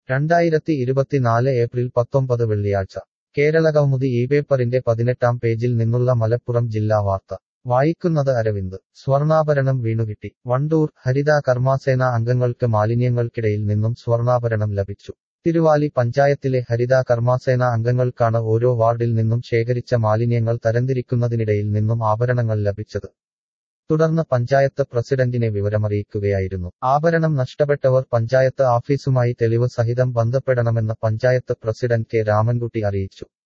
രണ്ടായിരത്തി ഇരുപത്തിനാല് ഏപ്രിൽ പത്തൊമ്പത് വെള്ളിയാഴ്ച കേരളകൗമുദി ഈ പേപ്പറിന്റെ പതിനെട്ടാം പേജിൽ നിന്നുള്ള മലപ്പുറം ജില്ലാ വാർത്ത വായിക്കുന്നത് അരവിന്ദ് സ്വർണാഭരണം വീണുകിട്ടി വണ്ടൂർ ഹരിത കർമാസേന അംഗങ്ങൾക്ക് മാലിന്യങ്ങൾക്കിടയിൽ നിന്നും സ്വർണാഭരണം ലഭിച്ചു തിരുവാലി പഞ്ചായത്തിലെ ഹരിത കർമാസേന അംഗങ്ങൾക്കാണ് ഓരോ വാർഡിൽ നിന്നും ശേഖരിച്ച മാലിന്യങ്ങൾ തരംതിരിക്കുന്നതിനിടയിൽ നിന്നും ആഭരണങ്ങൾ ലഭിച്ചത് തുടർന്ന് പഞ്ചായത്ത് പ്രസിഡന്റിനെ വിവരമറിയിക്കുകയായിരുന്നു ആഭരണം നഷ്ടപ്പെട്ടവർ പഞ്ചായത്ത് ഓഫീസുമായി തെളിവ് സഹിതം ബന്ധപ്പെടണമെന്ന് പഞ്ചായത്ത് പ്രസിഡന്റ് കെ രാമൻകുട്ടി അറിയിച്ചു